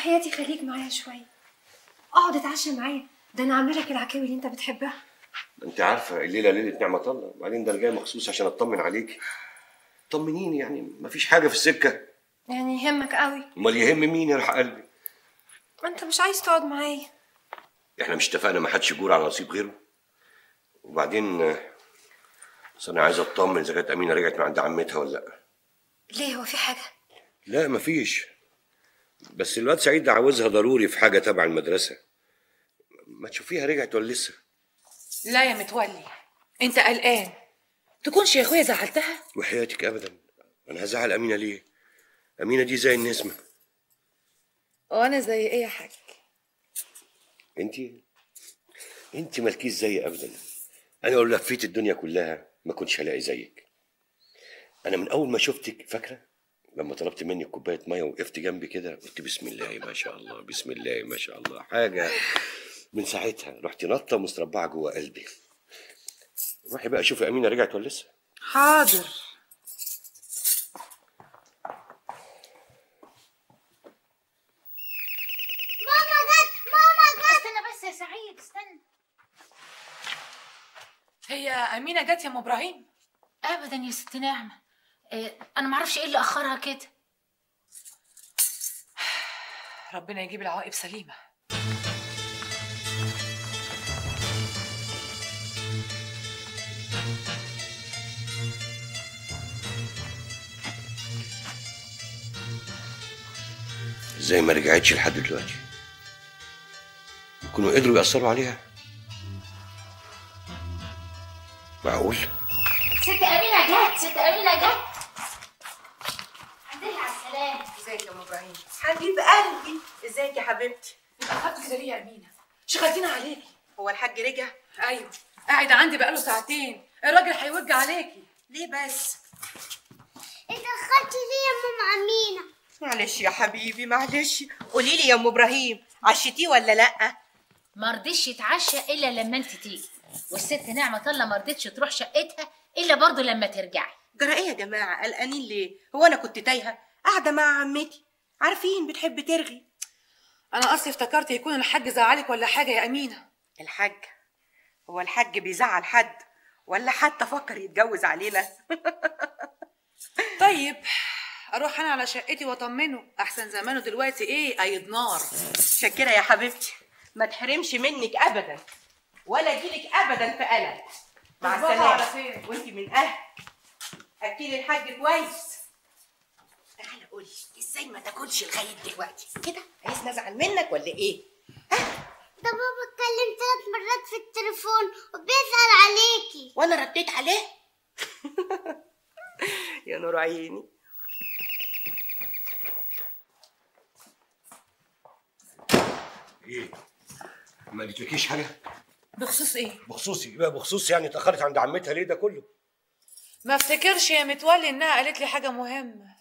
وحياتي خليك معايا شويه اقعد اتعشى معايا ده انا عامله لك العكاوي اللي انت بتحبها انت عارفه الليله ليله نعمه الله وبعدين ده انا جاي مخصوص عشان اطمن عليك طمنيني يعني مفيش حاجه في السكه يعني يهمك قوي امال يهم مين يا روح قلبي انت مش عايز تقعد معايا احنا مش اتفقنا ما حدش يجور على نصيب غيره وبعدين آه، بس انا عايز اطمن اذا كانت امينه رجعت من عند عمتها ولا لا ليه هو في حاجه لا مفيش بس الواد سعيد ده عاوزها ضروري في حاجه تبع المدرسه ما تشوفيها رجعت ولا لسه لا يا متولي انت قلقان تكونش يا اخويا زعلتها وحياتك ابدا انا هزعل امينه ليه امينه دي زي النسمه وانا زي ايه يا حاج انت انت مالكيش زي ابدا انا لو لفيت الدنيا كلها ما كنتش هلاقي زيك انا من اول ما شفتك فاكره لما طلبت منك كوبايه ميه وقفت جنبي كده قلت بسم الله ما شاء الله بسم الله ما شاء الله حاجه من ساعتها رحت نطه مستربعه جوه قلبي روحي بقى شوفي امينه رجعت ولا لسه حاضر ماما جت ماما جت استنى بس يا سعيد استنى هي امينه جت يا ام ابراهيم ابدا يا ست نعمه إيه انا معرفش ايه اللي اخرها كده ربنا يجيب العواقب سليمه ازاي ما رجعتش لحد دلوقتي يكونوا قدروا يأثروا عليها معقول ست امينه جت ست امينه جت الحمد لله على السلامه ازيك يا ام ابراهيم حبيب قلبي ازيك يا حبيبتي اتاخرت كده ليه يا امينه شغلتينا عليكي هو الحاج رجع ايوه قاعد عندي بقاله ساعتين الراجل هيوج عليكي ليه بس اتاخرتي ليه يا ماما امينه معلش يا حبيبي معلش قولي لي يا ام ابراهيم عشتيه ولا لا ما رضيش يتعشى الا لما انت تيجي والست نعمة الله ما رضتش تروح شقتها الا برضه لما ترجعي جرى ايه يا جماعه قلقانين ليه هو انا كنت تايهه قاعده مع عمتي عارفين بتحب ترغي انا اصلي افتكرت يكون الحاج زعلك ولا حاجه يا امينه الحاج هو الحاج بيزعل حد ولا حتى فكر يتجوز علينا طيب اروح انا على شقتي واطمنه احسن زمانه دلوقتي ايه قايد نار شكرا يا حبيبتي ما تحرمش منك ابدا ولا اجيلك ابدا في قلق مع تصبحوا على السلامه خير. وانت من اهل اكلي الحاج كويس تعالى قولي ازاي ما تاكلش لغايه دلوقتي كده عايز نزعل منك ولا ايه ده بابا اتكلم ثلاث مرات في التليفون وبيسأل عليكي وانا رديت عليه يا نور عيني ايه ما قلتلكيش حاجه بخصوص ايه بخصوصي بقى بخصوص يعني اتاخرت عند عمتها ليه ده كله ما افتكرش يا متولي انها قالت لي حاجه مهمه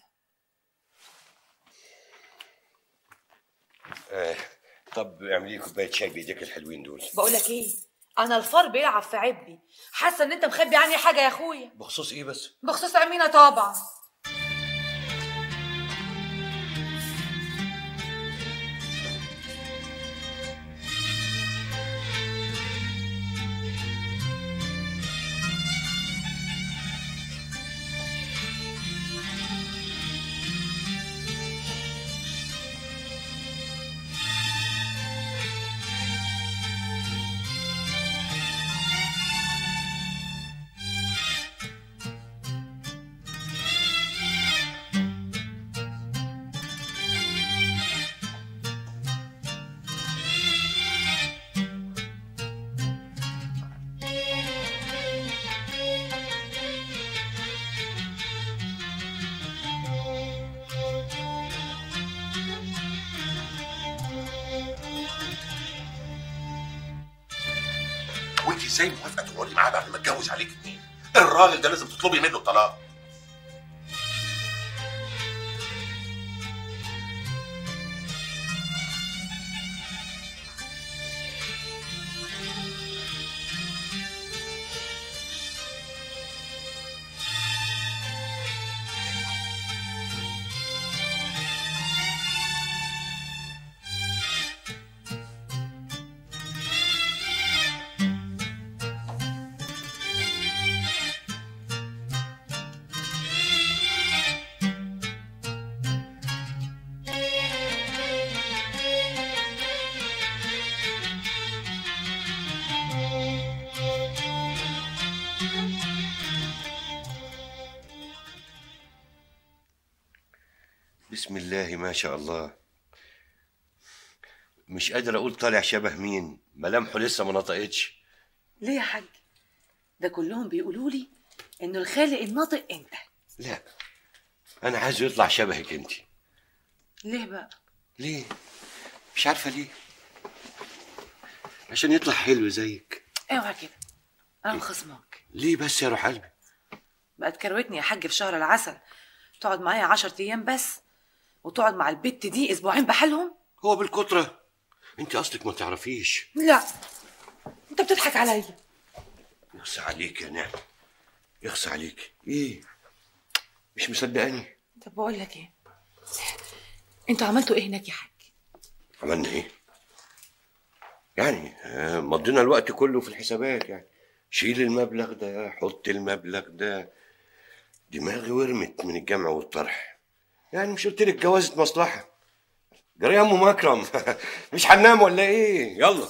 آه. طب اعملي لي كوبايه شاي بايديك الحلوين دول بقول لك ايه انا الفار بيلعب في عبي حاسه ان انت مخبي عني حاجه يا اخويا بخصوص ايه بس بخصوص امينه طبعا وانت ازاي موافقه تقعدي معاه بعد ما اتجوز عليك اتنين الراجل ده لازم تطلبي منه الطلاق بسم الله ما شاء الله مش قادر اقول طالع شبه مين ملامحه لسه ما نطقتش ليه يا حاج ده كلهم بيقولوا لي انه الخالق الناطق انت لا انا عايزه يطلع شبهك انت ليه بقى ليه مش عارفه ليه عشان يطلع حلو زيك اوعى كده انا مخصماك ليه بس يا روح قلبي بقت كروتني يا حاج في شهر العسل تقعد معايا عشر ايام بس وتقعد مع البت دي اسبوعين بحالهم هو بالكتره انت اصلك ما تعرفيش لا انت بتضحك عليا يخص عليك يا نعم يخص عليك ايه مش مصدقاني طب بقول لك ايه انتوا عملتوا ايه هناك يا حاج عملنا ايه يعني آه، مضينا الوقت كله في الحسابات يعني شيل المبلغ ده حط المبلغ ده دماغي ورمت من الجمع والطرح يعني مش قلت لك جوازة مصلحة جري يا ام مكرم مش هننام ولا ايه يلا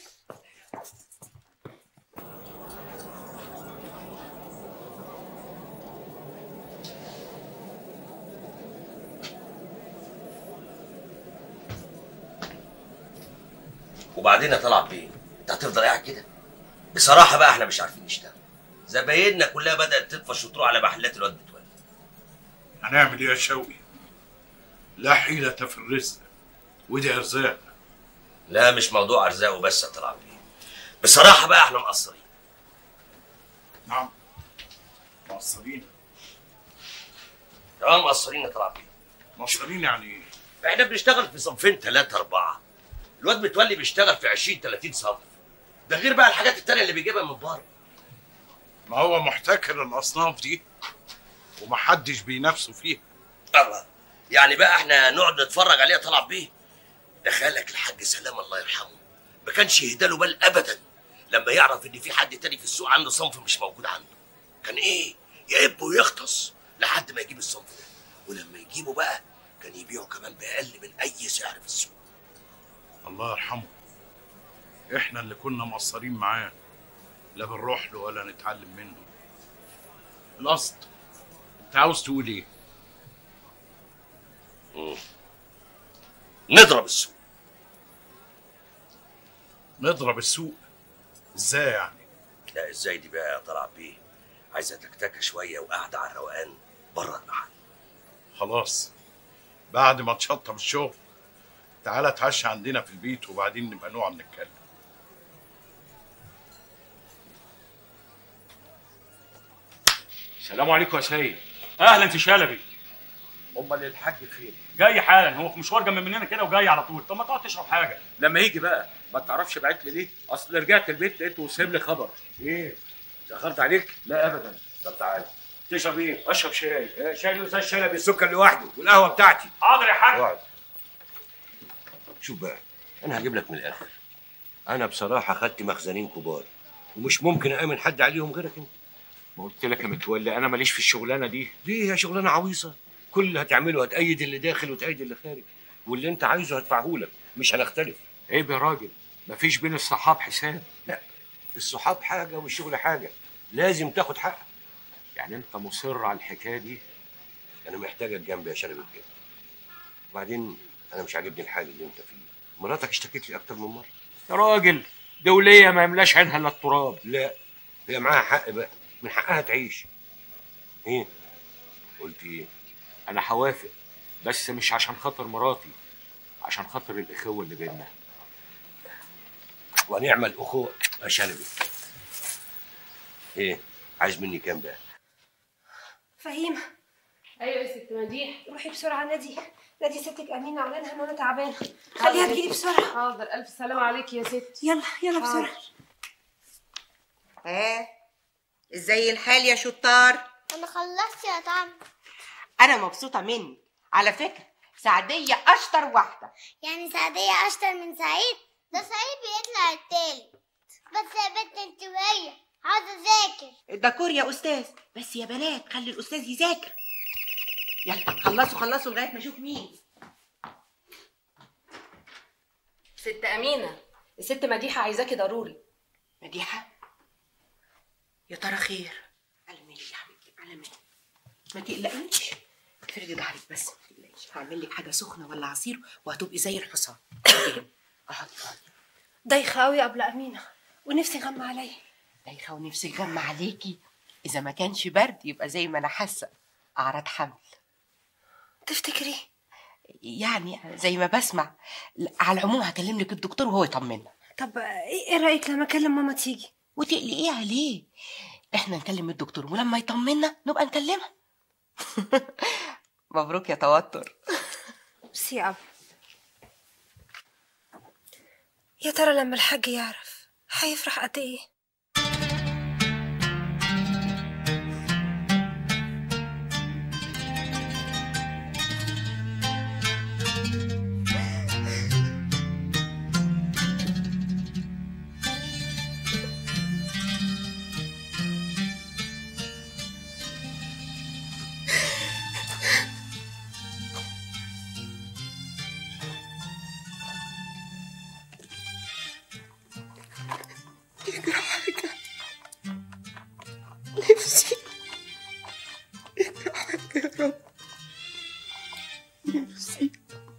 وبعدين يا طلعت بيه انت هتفضل قاعد كده بصراحه بقى احنا مش عارفين نشتغل زبايننا كلها بدات تطفش وتروح على محلات الواد متولي هنعمل ايه يا شوقي لا حيلة في الرزق ودي ارزاق لا مش موضوع ارزاق وبس يا طلعت بيه بصراحه بقى احنا مقصرين نعم مقصرين اه مقصرين يا طلعت بيه مقصرين يعني ايه احنا بنشتغل في صنفين ثلاثة أربعة الواد متولي بيشتغل في 20 30 صنف ده غير بقى الحاجات التانية اللي بيجيبها من بره ما هو محتكر الاصناف دي ومحدش بينافسه فيها الله يعني بقى احنا نقعد نتفرج عليه طلع بيه ده خالك الحاج سلام الله يرحمه ما كانش يهداله بال ابدا لما يعرف ان في حد تاني في السوق عنده صنف مش موجود عنده كان ايه يقب ويغطس لحد ما يجيب الصنف ده ولما يجيبه بقى كان يبيعه كمان باقل من اي سعر في السوق الله يرحمه احنا اللي كنا مقصرين معاه لا بنروح له ولا نتعلم منه القصد انت عاوز تقول ايه نضرب السوق نضرب السوق ازاي يعني لا ازاي دي بقى يا طلع بيه عايزه تكتكه شويه وقاعده على الروقان بره المحل خلاص بعد ما تشطب الشغل تعالى اتعشى عندنا في البيت وبعدين نبقى نقعد نتكلم السلام عليكم يا سيد اهلا في شلبي امال الحاج فين جاي حالا هو في مشوار جنب مننا كده وجاي على طول طب ما تقعد تشرب حاجه لما يجي بقى ما تعرفش بعت لي ليه اصل رجعت البيت لقيته سايب لي خبر ايه اتاخرت عليك لا ابدا طب تعالى تشرب ايه اشرب شاي إيه، شاي الاستاذ شلبي السكر لوحده والقهوه بتاعتي حاضر يا حاج اقعد شوف بقى انا هجيب لك من الاخر انا بصراحه خدت مخزنين كبار ومش ممكن امن حد عليهم غيرك انت ما قلت لك يا متولي انا ماليش في الشغلانه دي ليه يا شغلانه عويصه كل اللي هتعمله هتأيد اللي داخل وتأيد اللي خارج واللي انت عايزه هدفعه لك مش هنختلف عيب يا راجل مفيش بين الصحاب حساب الصحاب حاجه والشغل حاجه لازم تاخد حقك يعني انت مصر على الحكايه دي انا محتاجك جنبي يا شلبي بجد وبعدين انا مش عاجبني الحال اللي انت فيه مراتك اشتكت لي اكتر من مره يا راجل دوليه ما يملاش عينها الا التراب لا هي معاها حق بقى من حقها تعيش ايه قلت ايه انا هوافق بس مش عشان خاطر مراتي عشان خاطر الاخوه اللي بينا ونعمل اخوه يا شلبي ايه عايز مني كام بقى فهيمة ايوه يا ست مديح روحي بسرعة نادي نادي ستك أمينة على إنها وأنا تعبانة خليها تجيلي بسرعة حاضر الف سلامه عليك يا ست يلا يلا بسرعة ها ازاي الحال يا شطار انا خلصت يا طعم انا مبسوطه منك على فكره سعديه اشطر واحده يعني سعدية اشطر من سعيد ده سعيد بيطلع التالت بس يا بنت انت وهي عاوزة اذاكر الدكور يا استاذ بس يا بنات خلي الاستاذ يذاكر يلا خلصوا خلصوا لغايه ما اشوف مين ست امينه الست مديحه عايزاكي ضروري مديحه يا ترى خير على مين يا حبيبتي على مين ما تقلقيش افردي ظهرك بس ما تقلقيش هعمل لك حاجه سخنه ولا عصير وهتبقي زي الحصان اقعدي اقعدي ضايخه قوي قبل امينه ونفسي غم عليا دايخه ونفسي غم عليكي اذا ما كانش برد يبقى زي ما انا حاسه اعراض حمل تفتكري يعني زي ما بسمع لا، على العموم هكلم لك الدكتور وهو يطمنا طب ايه إيه رايك لما اكلم ماما تيجي وتقلقيها ليه احنا نكلم الدكتور ولما يطمنا نبقى نكلمها مبروك يا توتر ميرسي قوي يا ترى لما الحاج يعرف هيفرح قد ايه يجرى حاجة نفسي يجرى حاجة يا رب نفسي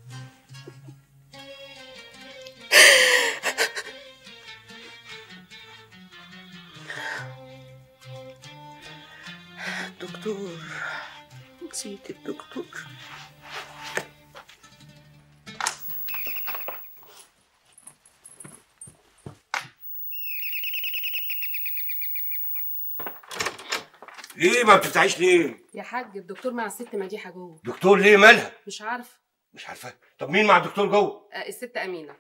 دكتور نسيت الدكتور ايه ما بتفتحيش ليه يا حاج الدكتور مع الست مديحه جوه دكتور ليه مالها مش عارف مش عارفه طب مين مع الدكتور جوه آه الست امينه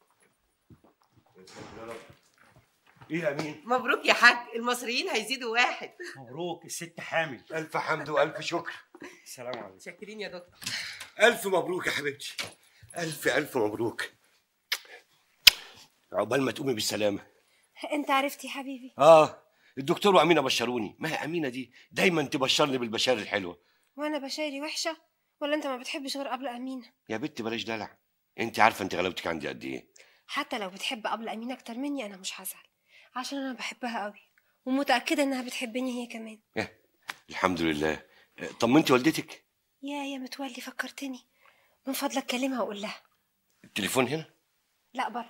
ايه يا امين مبروك يا حاج المصريين هيزيدوا واحد مبروك الست حامل الف حمد والف شكر السلام عليكم شاكرين يا دكتور الف مبروك يا حبيبتي الف الف مبروك عقبال ما تقومي بالسلامه انت عرفتي يا حبيبي اه الدكتور وامينه بشروني ما هي امينه دي دايما تبشرني بالبشائر الحلوه وانا بشايري وحشه ولا انت ما بتحبش غير قبل امينه يا بنت بلاش دلع انت عارفه انت غلبتك عندي قد ايه حتى لو بتحب قبل امينه اكتر مني انا مش هزعل عشان انا بحبها قوي ومتاكده انها بتحبني هي كمان إيه، الحمد لله آه، طمنتي والدتك يا يا متولي فكرتني من فضلك كلمها وقول لها التليفون هنا لا بره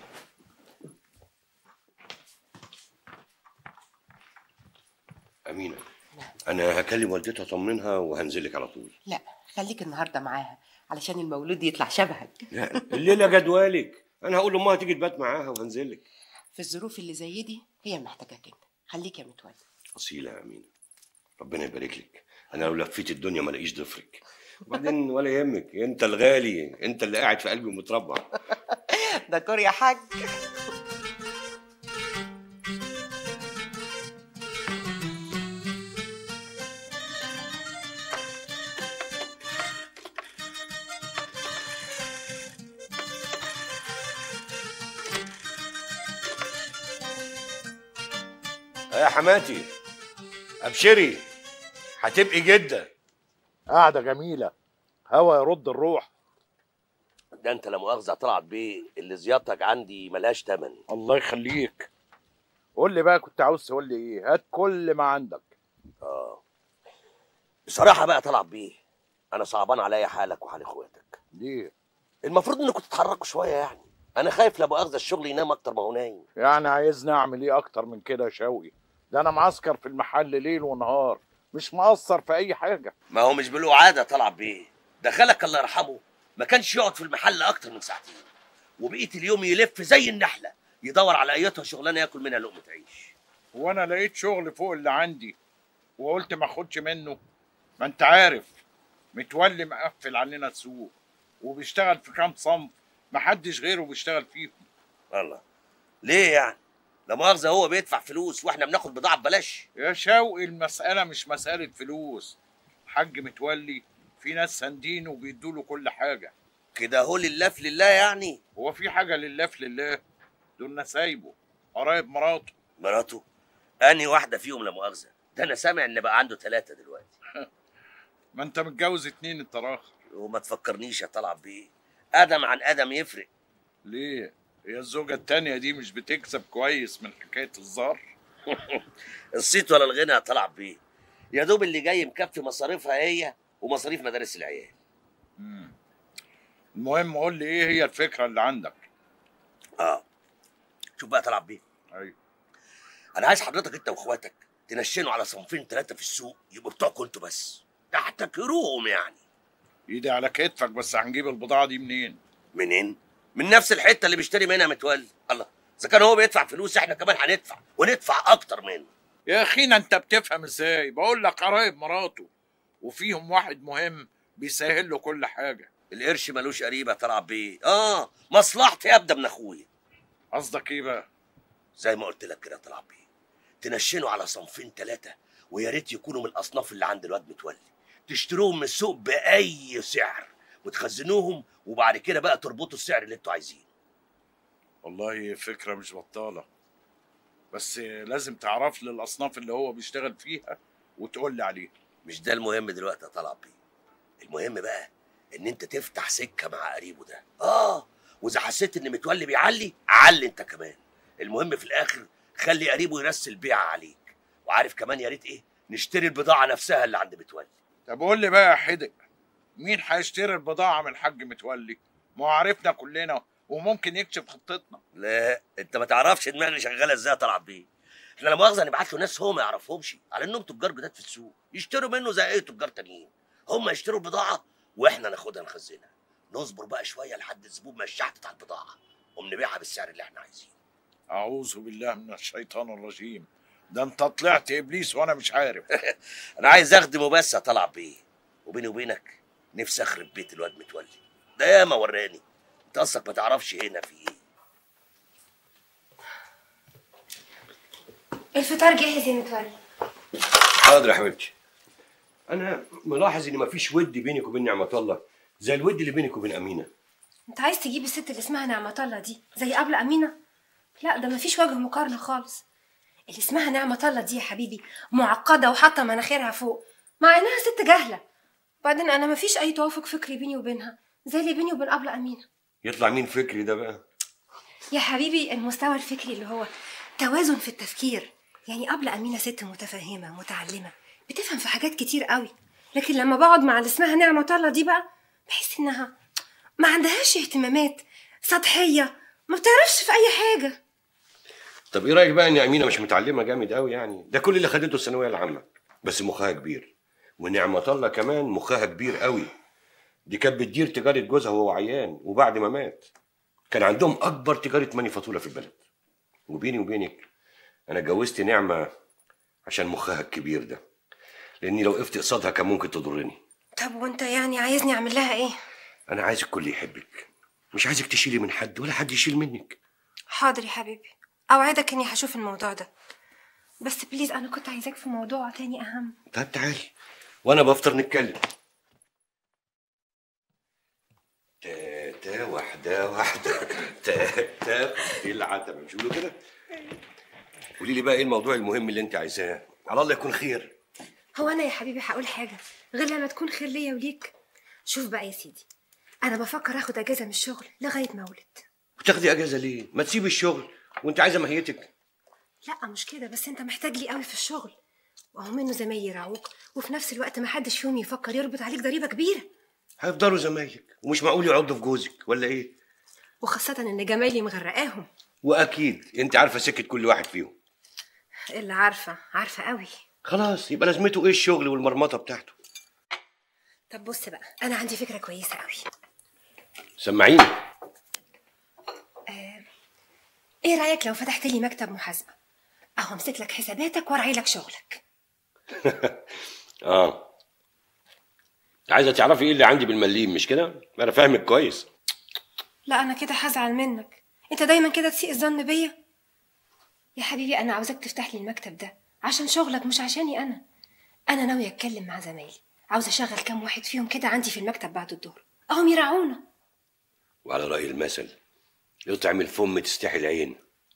امينه انا هكلم والدتها اطمنها وهنزل لك على طول لا خليك النهارده معاها علشان المولود يطلع شبهك لا الليله جدوالك انا هقول لامها تيجي تبات معاها وهنزل لك في الظروف اللي زي دي هي محتاجاك انت خليك يا متولي اصيله يا امينه ربنا يبارك لك انا لو لفيت الدنيا ما الاقيش ضفرك وبعدين ولا يهمك انت الغالي انت اللي قاعد في قلبي ومتربع ده كور يا حاج يا حماتي ابشري هتبقي جده قاعدة جميلة هوا يرد الروح ده انت لا مؤاخذه طلعت بيه اللي زيارتك عندي ملهاش تمن الله يخليك قول لي بقى كنت عاوز تقول لي ايه هات كل ما عندك اه بصراحه بقى طلعت بيه انا صعبان عليا حالك وحال اخواتك ليه المفروض انكم تتحركوا شويه يعني انا خايف لا مؤاخذه الشغل ينام اكتر ما هو نايم يعني عايزني اعمل ايه اكتر من كده يا شوقي ده انا معسكر في المحل ليل ونهار مش مقصر في اي حاجة ما هو مش بله عاده طلعت بيه دخلك الله يرحمه ما كانش يقعد في المحل اكتر من ساعتين وبقيه اليوم يلف زي النحله يدور على ايتها شغلانه ياكل منها لقمه عيش هو انا لقيت شغل فوق اللي عندي وقلت ما اخدش منه ما انت عارف متولي مقفل علينا السوق وبيشتغل في كام صنف محدش غيره بيشتغل فيهم الله ليه يعني لا مؤاخذه هو بيدفع فلوس واحنا بناخد بضاعه ببلاش يا شوقي المسألة مش مسألة فلوس الحاج متولي في ناس ساندين وبيدوا له كل حاجة كده هو لله في لله يعني هو في حاجة لله في لله دول سايبه قرايب مراته مراته انهي واحده فيهم لا مؤاخذه ده انا سامع ان بقى عنده ثلاثه دلوقتي ما انت متجوز اتنين انت راخر وما تفكرنيش يا طلعت بيه ادم عن ادم يفرق ليه هي الزوجة التانية دي مش بتكسب كويس من حكاية الزار الصيت ولا الغنى يا طلعت بيه يا دوب اللي جاي مكفي مصاريفها هي ومصاريف مدارس العيال المهم قول لي ايه هي الفكره اللي عندك اه شوف بقى تلعب بيه ايوه انا عايز حضرتك انت واخواتك تنشنوا على صنفين ثلاثه في السوق يبقوا بتوعكم انتوا بس تحتكروهم يعني ايدي على كتفك بس هنجيب البضاعه دي منين منين من نفس الحته اللي بيشتري منها متولي الله اذا كان هو بيدفع فلوس احنا كمان هندفع وندفع اكتر منه يا اخينا انت بتفهم ازاي بقول لك قرايب مراته وفيهم واحد مهم بيسهل له كل حاجه القرش ملوش قريبه تلعب بيه اه مصلحتي ابدا من اخويا قصدك ايه بقى زي ما قلت لك كده تلعب بيه تنشنوا على صنفين ثلاثه ويا ريت يكونوا من الاصناف اللي عند الواد متولي تشتروهم من السوق باي سعر وتخزنوهم وبعد كده بقى تربطوا السعر اللي انتوا عايزينه والله فكره مش بطاله بس لازم تعرف لي الاصناف اللي هو بيشتغل فيها وتقول لي عليها مش ده المهم دلوقتي يا طلعت بيه المهم بقى ان انت تفتح سكه مع قريبه ده اه واذا حسيت ان متولي بيعلي علي انت كمان المهم في الاخر خلي قريبه يرسل بيع عليك وعارف كمان يا ريت ايه نشتري البضاعه نفسها اللي عند متولي طب قول لي بقى يا حدق مين هيشتري البضاعه من الحاج متولي ما هو عارفنا كلنا وممكن يكشف خطتنا لا انت ما تعرفش دماغي شغاله ازاي طلعت بيه احنا لا مؤاخذه نبعت له ناس هو ما يعرفهمش على انهم تجار جداد في السوق يشتروا منه زي اي تجار تانيين هم يشتروا البضاعه واحنا ناخدها نخزنها نصبر بقى شويه لحد الزبون ما يشحتت على البضاعه ونبيعها بالسعر اللي احنا عايزينه اعوذ بالله من الشيطان الرجيم ده انت طلعت ابليس وانا مش عارف انا عايز اخدمه بس اطلع بيه وبيني وبينك نفسي اخرب بيت الواد متولي ده ياما وراني انت اصلك ما تعرفش هنا في ايه الفطار جاهز يا متولي حاضر يا حبيبتي انا ملاحظ ان مفيش ود بينك وبين نعمه الله زي الود اللي بينك وبين امينه انت عايز تجيب الست اللي اسمها نعمة الله دي زي قبل أمينة لا ده مفيش وجه مقارنة خالص اللي اسمها نعمة الله دي يا حبيبي معقدة وحاطة مناخيرها فوق مع إنها ست جاهلة بعدين أنا مفيش أي توافق فكري بيني وبينها زي اللي بيني وبين قبل أمينة يطلع مين فكري ده بقى يا حبيبي المستوى الفكري اللي هو توازن في التفكير يعني قبل أمينة ست متفهمة متعلمة بتفهم في حاجات كتير قوي لكن لما بقعد مع اللي اسمها نعمة الله دي بقى بحس إنها ما عندهاش اهتمامات سطحية ما بتعرفش في أي حاجة طب ايه رايك بقى ان امينه مش متعلمه جامد قوي يعني ده كل اللي خدته الثانويه العامه بس مخها كبير ونعمه الله كمان مخها كبير قوي دي كانت بتدير تجاره جوزها وهو عيان وبعد ما مات كان عندهم اكبر تجاره مانيفاتوره في البلد وبيني وبينك انا اتجوزت نعمه عشان مخها الكبير ده لاني لو وقفت قصادها كان ممكن تضرني طب وانت يعني عايزني أعمل لها إيه؟ انا عايز الكل يحبك مش عايزك تشيلي من حد ولا حد يشيل منك حاضر يا حبيبي أوعدك إني هشوف الموضوع ده بس بليز أنا كنت عايزاك في موضوع تاني أهم طب تعالي وانا بفطر نتكلم تا تا واحدة واحدة تا تا دي العتبة مش بيقولوا كده؟ قولي لي بقى ايه الموضوع المهم اللي انت عايزاه؟ على الله يكون خير هو أنا يا حبيبي هقول حاجة غير لما تكون خير ليا وليك شوف بقى يا سيدي أنا بفكر آخد أجازة من الشغل لغاية ما أولد وتاخدي اجازة ليه؟ ما تسيبي الشغل وانت عايزة ماهيتك لا مش كده بس أنت محتاج لي قوي في الشغل وهو منه زمايل يرعوك وفي نفس الوقت ما حدش فيهم يفكر يربط عليك ضريبة كبيرة هيفضلوا زمايلك ومش معقول يعضوا في جوزك ولا ايه؟ وخاصة إن جمالي مغرقاهم واكيد انت عارفة سكة كل واحد فيهم اللي عارفة عارفة قوي خلاص يبقى لازمته ايه الشغل والمرمطة بتاعته؟ طب بص بقى أنا عندي فكرة كويسة قوي سمعيني إيه رأيك لو فتحت لي مكتب محاسبة أهو أمسك لك حساباتك وأرعي لك شغلك اه عايزه تعرفي ايه اللي عندي بالمليم مش كده انا فاهمك كويس لا أنا كده هزعل منك أنت دايما كده تسيء الظن بيا يا حبيبي أنا عاوزاك تفتح لي المكتب ده عشان شغلك مش عشاني أنا أنا ناوية أتكلم مع زمايلي عاوزة أشغل كام واحد فيهم كده عندي في المكتب بعد الظهر أهم يرعونا وعلى راي المثل يطعم الفم تستحي العين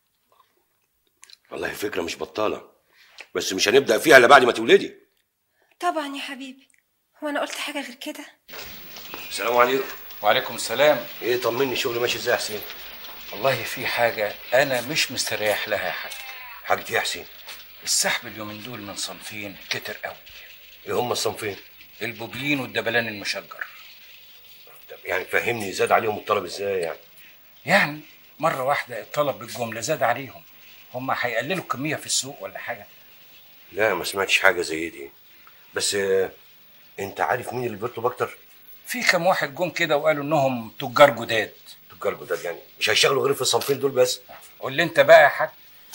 والله فكره مش بطاله بس مش هنبدا فيها الا بعد ما تولدي طبعا يا حبيبي هو أنا قلت حاجة غير كده السلام عليكم وعليكم السلام ايه طمني شغل ماشي ازاي يا حسين والله في حاجة أنا مش مستريح لها يا حاج حاجة ايه يا حسين السحب اليومين دول من صنفين كتر قوي ايه هم الصنفين البوبلين والدبلان المشجر طب يعني فهمني زاد عليهم الطلب ازاي يعني يعني مرة واحدة الطلب بالجملة زاد عليهم هم هيقللوا الكمية في السوق ولا حاجة لا ما سمعتش حاجه زي دي بس آه، انت عارف مين اللي بيطلب اكتر في كام واحد جم كده وقالوا انهم تجار جداد تجار جداد يعني مش هيشتغلوا غير في الصنفين دول بس قول لي انت بقى يا حاج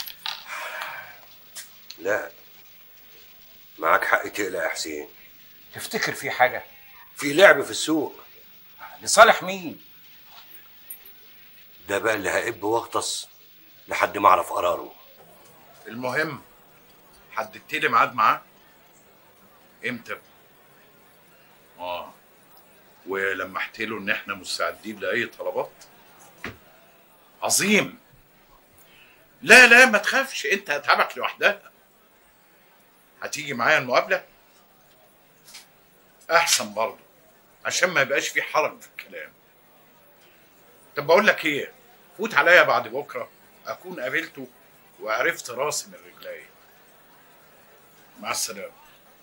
لا معاك حق تقلق يا حسين تفتكر في حاجة في لعب في السوق لصالح مين ده بقى اللي هقب واغطس لحد ما اعرف قراره المهم حددت لي ميعاد معاه امتى اه ولمحت له ان احنا مستعدين لاي طلبات عظيم لا لا ما تخافش انت هتعبك لوحدها هتيجي معايا المقابله احسن برضه عشان ما يبقاش في حرج في الكلام طب بقول لك ايه فوت عليا بعد بكره اكون قابلته وعرفت راسي من رجلي مع السلامه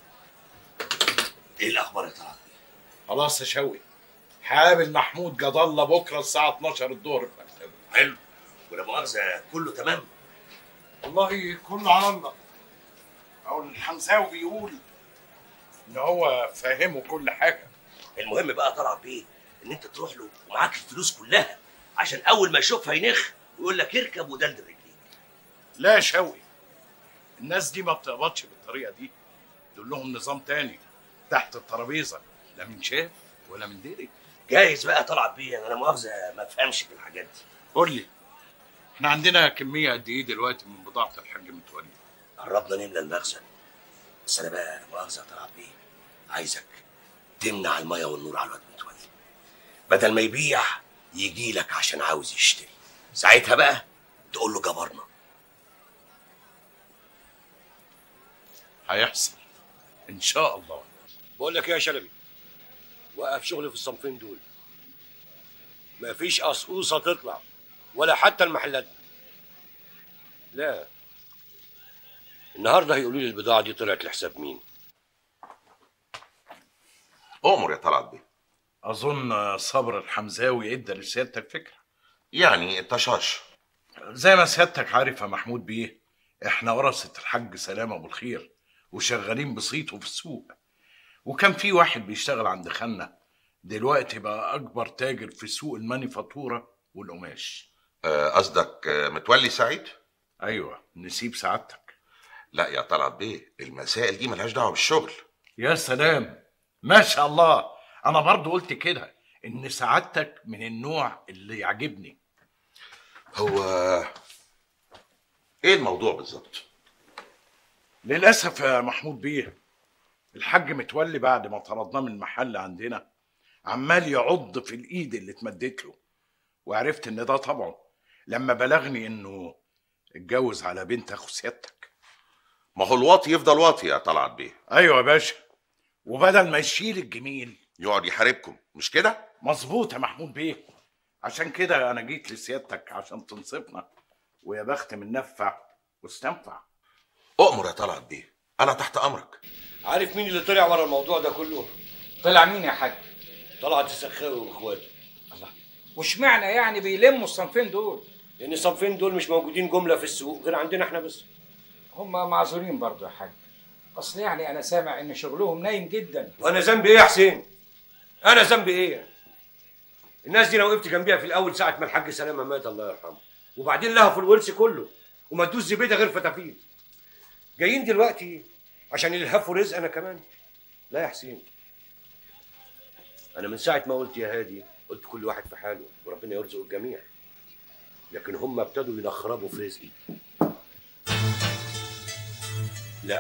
ايه الاخبار يا طلعت خلاص يا شوقي حابل محمود جد الله بكره الساعه 12 الظهر في مكتبه حلو ولا مؤاخذه كله تمام والله كله على الله او الحمزاوي بيقول ان هو فاهمه كل حاجه المهم بقى طلعت بيه ان انت تروح له ومعاك الفلوس كلها عشان اول ما يشوفها ينخ ويقول لك اركب ودلدل رجليك لا يا شوقي الناس دي ما بتقبضش بالطريقه دي دول لهم نظام تاني تحت الترابيزه لا من شاف ولا من ديري جايز بقى طلعت بيه انا مؤاخذه ما افهمش في الحاجات دي قول لي احنا عندنا كميه قد ايه دلوقتي من بضاعه الحاج متولي قربنا نملى المخزن بس انا بقى مؤاخذه طلعت بيه عايزك تمنع الميه والنور على الواد متولي بدل ما يبيع يجي لك عشان عاوز يشتري ساعتها بقى تقول له جبرنا هيحصل ان شاء الله بقول لك ايه يا شلبي وقف شغل في الصنفين دول مفيش قصقوصه تطلع ولا حتى المحلات دي. لا النهارده هيقولوا لي البضاعه دي طلعت لحساب مين امر يا طلعت بيه اظن صبر الحمزاوي ادى لسيادتك فكره يعني طشاش زي ما سيادتك عارف يا محمود بيه احنا ورثة الحاج سلام ابو الخير وشغالين بصيته في السوق وكان في واحد بيشتغل عند خالنا دلوقتي بقى اكبر تاجر في سوق المانيفاتوره والقماش آه، قصدك آه، متولي سعيد ايوه نسيب سعادتك لا يا طلعت بيه المسائل دي ملهاش دعوه بالشغل يا سلام ما شاء الله انا برضو قلت كده ان سعادتك من النوع اللي يعجبني هو ايه الموضوع بالظبط للاسف يا محمود بيه الحاج متولي بعد ما طردناه من المحل عندنا عمال يعض في الايد اللي اتمدت له وعرفت ان ده طبعه لما بلغني انه اتجوز على بنت اخو سيادتك ما هو الواطي يفضل واطي يا طلعت بيه ايوه يا باشا وبدل ما يشيل الجميل يقعد يحاربكم مش كده مظبوط يا محمود بيه عشان كده انا جيت لسيادتك عشان تنصفنا ويا بخت من نفع واستنفع اؤمر يا طلعت بيه انا تحت امرك عارف مين اللي طلع ورا الموضوع ده كله طلع مين يا حاج طلعت السخاوي واخواته واشمعنى يعني بيلموا الصنفين دول لان الصنفين دول مش موجودين جمله في السوق غير عندنا احنا بس هم معذورين برضو يا حاج اصل يعني انا سامع ان شغلهم نايم جدا وانا ذنبي ايه يا حسين انا ذنبي ايه الناس دي انا وقفت جنبيها في الاول ساعه ما الحاج سلامه مات الله يرحمه وبعدين لها في الورث كله وما تدوس زبيده غير فتافيت جايين دلوقتي عشان يلهفوا رزق انا كمان لا يا حسين انا من ساعه ما قلت يا هادي قلت كل واحد في حاله وربنا يرزق الجميع لكن هم ابتدوا ينخربوا في رزقي لا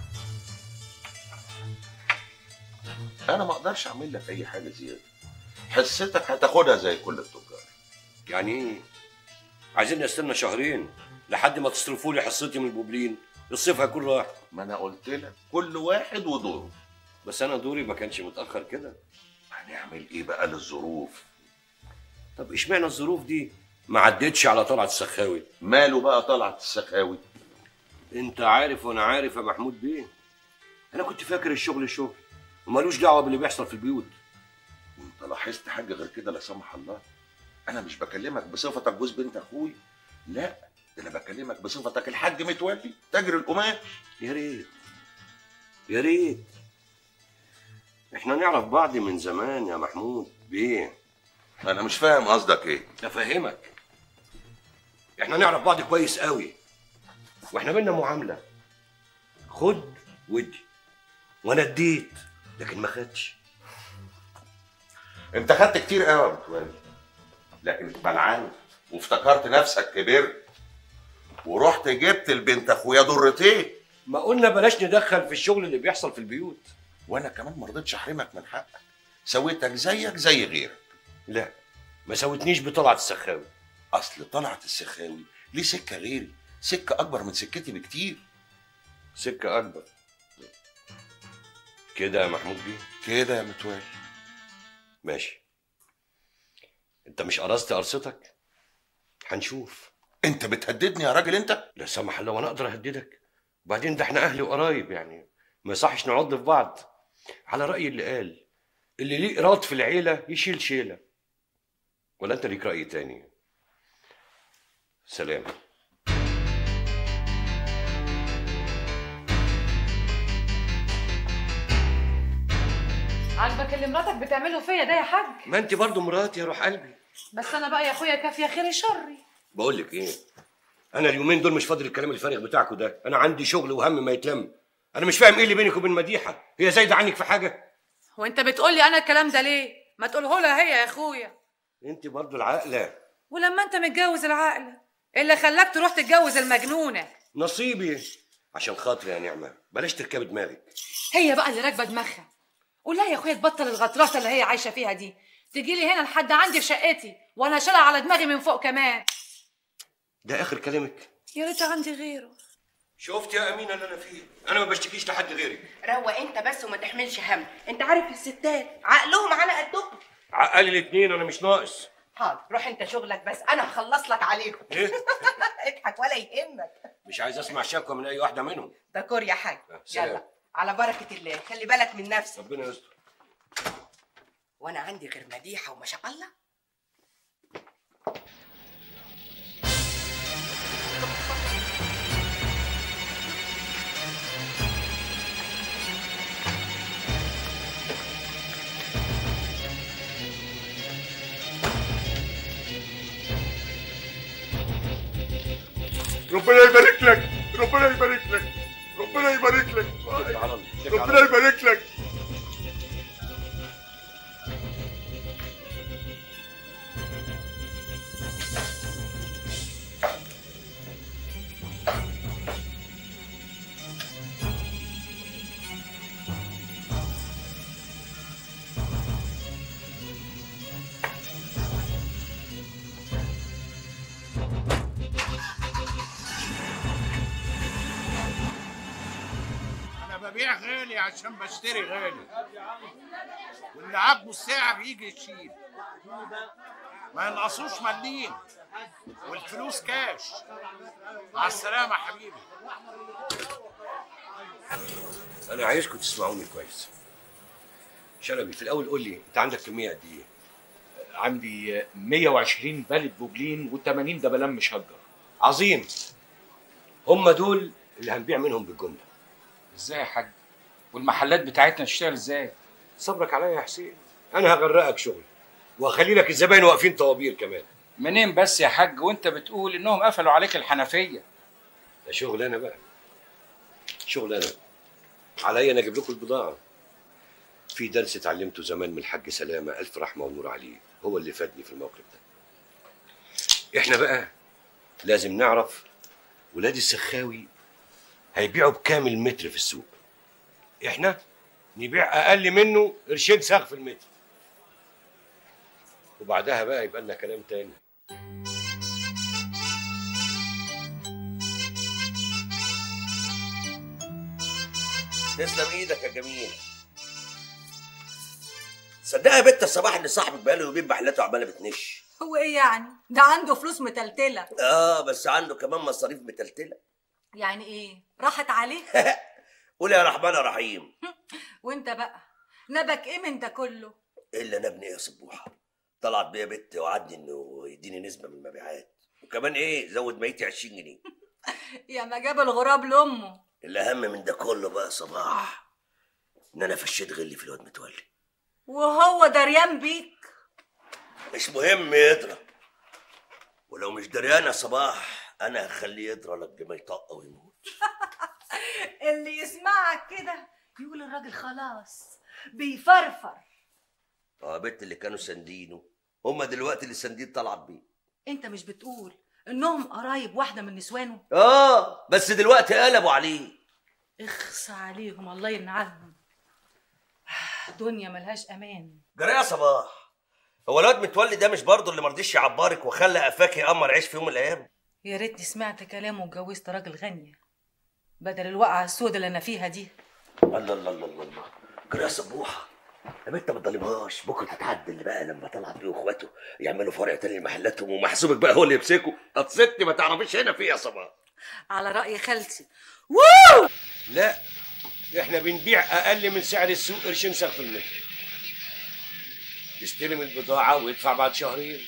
انا ما اقدرش اعمل لك اي حاجه زياده حصتك هتاخدها زي كل التجار يعني ايه عايزين نستنى شهرين لحد ما تصرفوا لي حصتي من البوبلين الصيف هيكون راح ما انا قلت لك كل واحد ودوره بس انا دوري ما كانش متاخر كده هنعمل ايه بقى للظروف طب اشمعنى الظروف دي ما عدتش على طلعت السخاوي ماله بقى طلعت السخاوي انت عارف وانا عارف يا محمود بيه انا كنت فاكر الشغل شغل ومالوش دعوه باللي بيحصل في البيوت وانت لاحظت حاجه غير كده لا سمح الله انا مش بكلمك بصفتك جوز بنت اخوي لا ده انا بكلمك بصفتك الحاج متولي تاجر القماش يا ريت يا ريت احنا نعرف بعض من زمان يا محمود بيه انا مش فاهم قصدك ايه افهمك احنا نعرف بعض كويس قوي واحنا بينا معامله خد ودي وانا اديت لكن ما خدش انت خدت كتير قوي يا متولي لكن بلعان وافتكرت نفسك كبرت ورحت جبت البنت اخويا ضرتين ما قلنا بلاش ندخل في الشغل اللي بيحصل في البيوت وانا كمان ما رضيتش احرمك من حقك سويتك زيك زي غيرك لا ما سوتنيش بطلعت السخاوي اصل طلعت السخاوي ليه سكه غيري سكه اكبر من سكتي بكتير سكه اكبر كده يا محمود بيه كده يا متولي ماشي انت مش قرصت قرصتك هنشوف انت بتهددني يا راجل انت لا سمح الله وانا اقدر اهددك وبعدين ده احنا اهل وقرايب يعني ما يصحش نعض في بعض على راي اللي قال اللي ليه ايراد في العيله يشيل شيله ولا انت ليك راي تاني سلام عاجبك اللي مراتك بتعمله فيا ده يا حاج ما انت برضو مراتي يا روح قلبي بس انا بقى يا اخويا كافيه خير شري بقول لك ايه انا اليومين دول مش فاضل الكلام الفارغ بتاعكوا ده انا عندي شغل وهم ما يتلم انا مش فاهم ايه اللي بينك وبين مديحه هي زايده عنك في حاجه وانت بتقول لي انا الكلام ده ليه ما تقوله لها هي يا اخويا انت برضو العاقله ولما انت متجوز العقله اللي خلاك تروح تتجوز المجنونه نصيبي عشان خاطري يا نعمه بلاش تركبي دماغك هي بقى اللي راكبه دماغها قول لها يا اخويا تبطل الغطرسه اللي هي عايشه فيها دي تجي لي هنا لحد عندي في شقتي وانا شالها على دماغي من فوق كمان ده اخر كلامك يا ريت عندي غيره شفت يا امينه اللي انا فيه انا ما بشتكيش لحد غيرك روق انت بس وما تحملش هم انت عارف الستات عقلهم على قدهم عقلي الاثنين انا مش ناقص حاضر روح انت شغلك بس انا هخلص لك عليهم ايه اضحك ولا يهمك مش عايز اسمع شكوى من اي واحده منهم ده كور يا حاج سلام. يلا على بركه الله خلي بالك من نفسك ربنا يستر وانا عندي غير مديحه وما شاء الله ربنا يبارك لك ربنا يبارك لك ربنا يبارك لك ربنا يبارك لك انا ببيع غالي عشان بشتري غالي واللي عاجبه السعر يجي يشيل ما ينقصوش مليم والفلوس كاش مع السلامة يا حبيبي انا عايزكم تسمعوني كويس شلبي في الاول قول لي انت عندك كميه قد ايه عندي 120 بالت بوبلين و80 دبلان مشجر عظيم هم دول اللي هنبيع منهم بالجمله ازاي يا حاج والمحلات بتاعتنا تشتغل ازاي صبرك عليا يا حسين انا هغرقك شغل وهخلي لك الزباين واقفين طوابير كمان منين بس يا حاج وانت بتقول انهم قفلوا عليك الحنفيه ده شغل انا بقى شغل انا عليا انا اجيب لكم البضاعه في درس اتعلمته زمان من الحاج سلامه الف رحمه ونور عليه هو اللي فادني في الموقف ده احنا بقى لازم نعرف ولاد السخاوي هيبيعوا بكام المتر في السوق احنا نبيع اقل منه قرشين سقف المتر وبعدها بقى يبقى لنا كلام تاني تسلم ايدك يا جميل صدقها يا بت الصباح ان صاحبك بقاله يومين بحلته عماله بتنش هو ايه يعني ده عنده فلوس متلتله اه بس عنده كمان مصاريف متلتله يعني ايه راحت عليه قول يا رحمن يا رحيم وانت بقى نبك ايه من ده كله الا انا ابني ايه يا صبوحه طلعت بيا بنت وعدني انه يديني نسبه من المبيعات وكمان ايه زود ميتي 20 جنيه يا ما جاب الغراب لامه الاهم من ده كله بقى يا صباح ان انا فشيت غلي في الواد متولي وهو دريان بيك مش مهم يضرب ولو مش دريان يا صباح انا هخليه يضرب لك ما يطق ويموت اللي يسمعك كده يقول الراجل خلاص بيفرفر اه بنت اللي كانوا ساندينه هما دلوقتي اللي ساندين طلعت بيه انت مش بتقول انهم قرايب واحده من نسوانه اه بس دلوقتي قلبوا عليه اخص عليهم الله ينعلهم دنيا ملهاش امان جرى يا صباح هو الواد متولي ده مش برضه اللي مرضيش يعبرك وخلى قفاك يقمر عيش في يوم من الايام يا ريتني سمعت كلامه واتجوزت راجل غني بدل الوقعه السوداء اللي انا فيها دي الله الله الله الله الله جرى يا صبوحه يا بنت ما تضلمهاش بكره تتعدل بقى لما طلعت بيه واخواته يعملوا فرع تاني لمحلاتهم ومحسوبك بقى هو اللي يمسكه هتصدي ما تعرفيش هنا في إيه يا صباح على راي خالتي ووو لا احنا بنبيع اقل من سعر السوق قرشين سقف المتر يستلم البضاعة ويدفع بعد شهرين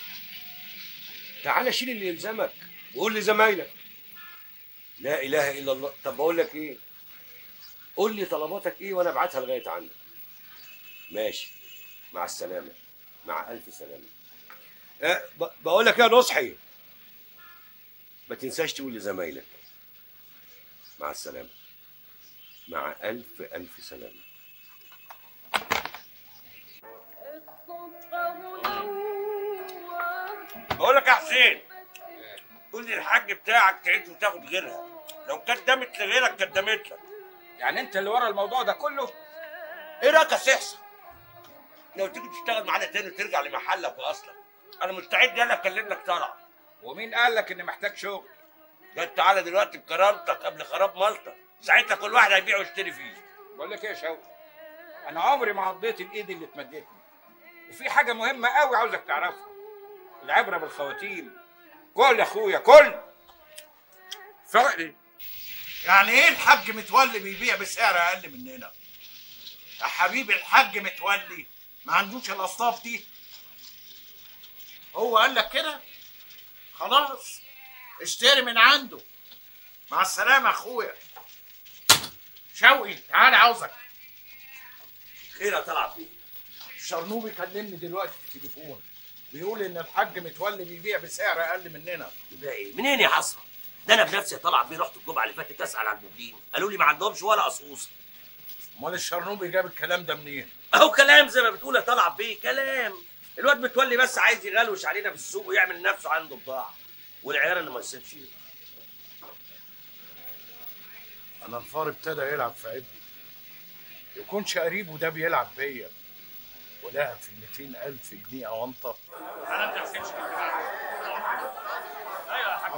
تعالى شيل اللي يلزمك وقول لزمايلك لا اله الا الله طب بقول لك ايه قول لي طلباتك ايه وانا ابعتها لغايه عندك ماشي مع السلامه مع الف سلامه أه ب- بقول لك يا نصحي ما تنساش تقول لزمايلك مع السلامه مع الف الف سلامه بقول لك يا حسين قول لي الحاج بتاعك تعيد وتاخد غيرها لو قدمت لغيرك قدمت لك يعني انت اللي ورا الموضوع ده كله ايه رايك يا سحسن لو تيجي تشتغل معانا تاني وترجع لمحلك واصلك انا مستعد يلا اكلم لك طلع ومين قال لك اني محتاج شغل جاي تعالى دلوقتي بكرامتك قبل خراب مالطا ساعتها كل واحد هيبيع ويشتري فيه بقول لك ايه يا شوقي انا عمري ما عضيت الايد اللي اتمدتني وفي حاجه مهمه قوي عاوزك تعرفها العبره بالخواتيم كل يا اخويا كل فقري يعني ايه الحاج متولي بيبيع بسعر اقل مننا يا حبيبي الحاج متولي ما عندوش الاصناف دي هو قال لك كده خلاص اشتري من عنده مع السلامه يا اخويا شوقي تعال عاوزك خير يا طلعت بيه الشرنوبي كلمني دلوقتي في التليفون بيقول ان الحاج متولي بيبيع بسعر اقل مننا يبقى ايه منين يا حسره ده انا بنفسي طلع بيه رحت الجمعه اللي فاتت اسال على المبلين قالوا لي ما عندهمش ولا قصوص امال الشرنوبي جاب الكلام ده منين اهو كلام زي ما بتقول يا طلع بيه كلام الواد متولي بس عايز يغلوش علينا في السوق ويعمل نفسه عنده بضاعه والعيال اللي ما يسيبش انا الفار ابتدى يلعب في عبي يكونش قريبه ده بيلعب بيا ولها في 200 ألف جنيه أونطة انا ما بتحسبش ايوه يا حاج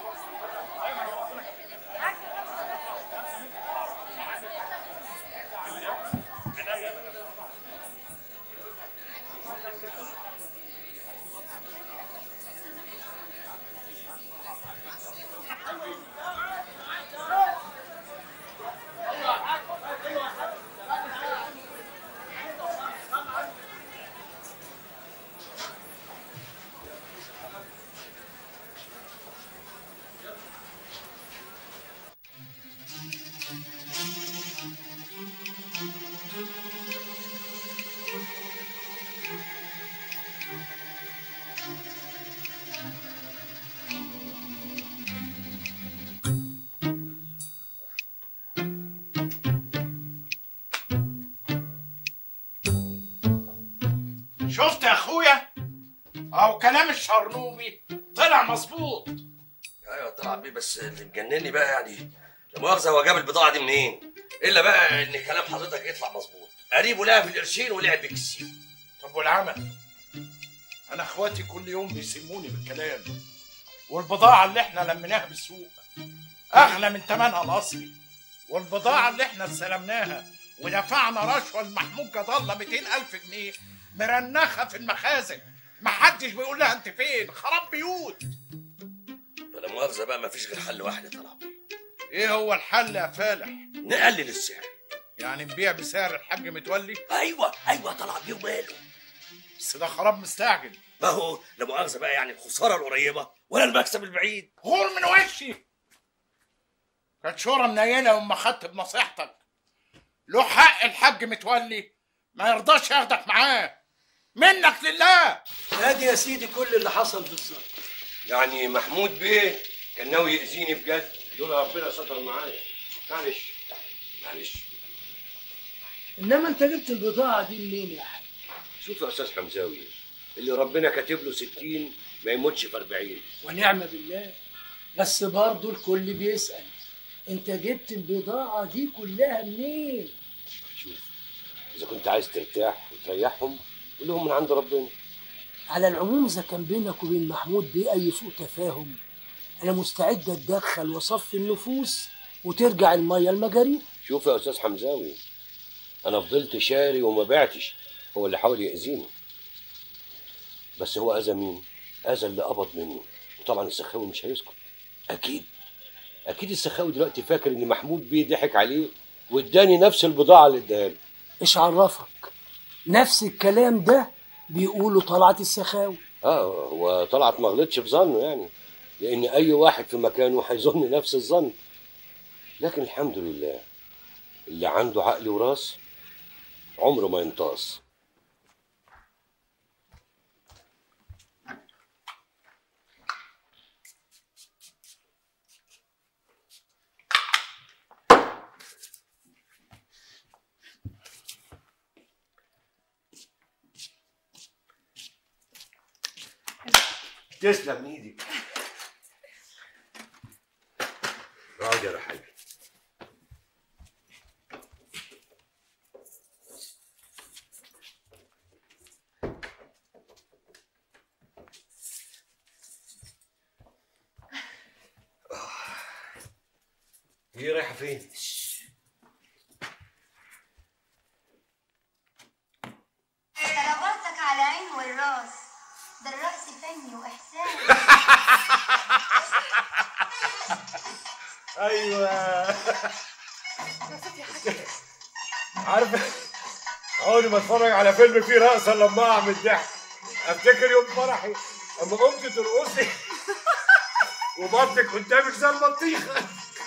شفت يا أخويا أهو كلام الشرنوبي طلع مظبوط ايوه طلع بيه بس اللي مجنني بقى يعني لا مؤاخذه هو جاب البضاعه دي منين؟ الا بقى ان كلام حضرتك يطلع مظبوط قريبه لها في القرشين ولعب بالكسين طب والعمل أنا إخواتي كل يوم بيسموني بالكلام والبضاعة اللي إحنا لميناها بالسوق أغلى من ثمنها الأصلي والبضاعة اللي إحنا استلمناها ودفعنا رشوة لمحمود جد الله 200 ألف جنيه مرنخة في المخازن محدش بيقول لها أنت فين خراب بيوت فلا مؤاخذه بقى ما فيش غير حل واحد يا طلع بيه إيه هو الحل يا فالح؟ نقلل السعر يعني نبيع بسعر الحاج متولي ايوه ايوه طلع بيه وماله بس ده خراب مستعجل ما هو لا مؤاخذه بقى يعني الخساره القريبه ولا المكسب البعيد غور من وشي كانت شورى منيله وما خدت بنصيحتك له حق الحاج متولي ما يرضاش ياخدك معاه منك لله ادي يا سيدي كل اللي حصل بالظبط يعني محمود بيه كان ناوي يأذيني بجد دول ربنا ستر معايا معلش معلش انما انت جبت البضاعه دي منين يا حاج شوف يا استاذ حمزاوي اللي ربنا كاتب له 60 ما يموتش في 40 ونعم بالله بس برضه الكل بيسال انت جبت البضاعه دي كلها منين شوف اذا كنت عايز ترتاح وتريحهم قول لهم من عند ربنا على العموم اذا كان بينك وبين محمود بيه اي سوء تفاهم انا مستعد اتدخل واصفي النفوس وترجع الميه لمجاريها شوف يا استاذ حمزاوي انا فضلت شاري وما بعتش هو اللي حاول يأذيني بس هو اذى مين اذى اللي قبض منه وطبعا السخاوي مش هيسكت اكيد اكيد السخاوي دلوقتي فاكر ان محمود بيه ضحك عليه واداني نفس البضاعه اللي اداها له ايش عرفك نفس الكلام ده بيقولوا طلعت السخاوي اه هو طلعت ما غلطش في ظنه يعني لان اي واحد في مكانه هيظن نفس الظن لكن الحمد لله اللي عنده عقل وراس عمره ما ينطاس تسلم ايدك اقعد يا رحيل هي رايحه فين؟ ضرباتك على عين والراس ده الرقص فني واحساس ايوه عارف عمري ما اتفرج على فيلم فيه رقصه لما اقع من الضحك افتكر يوم فرحي اما قمت ترقصي وبطنك قدامك زي البطيخه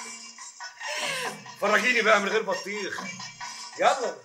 فرجيني بقى من غير بطيخ يلا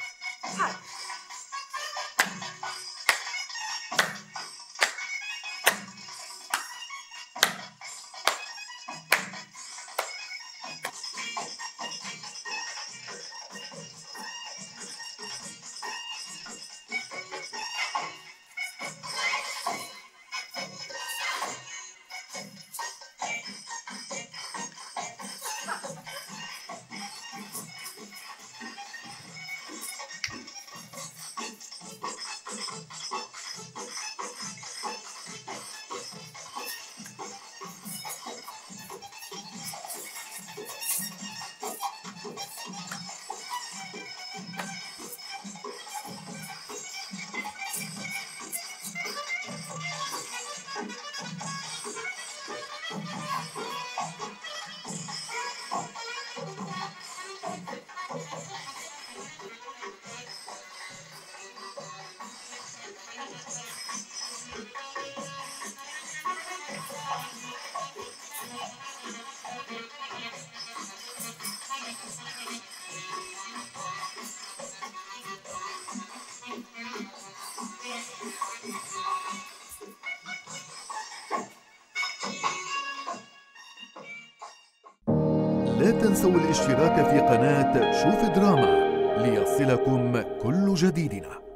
لا تنسوا الاشتراك في قناة شوف دراما ليصلكم كل جديدنا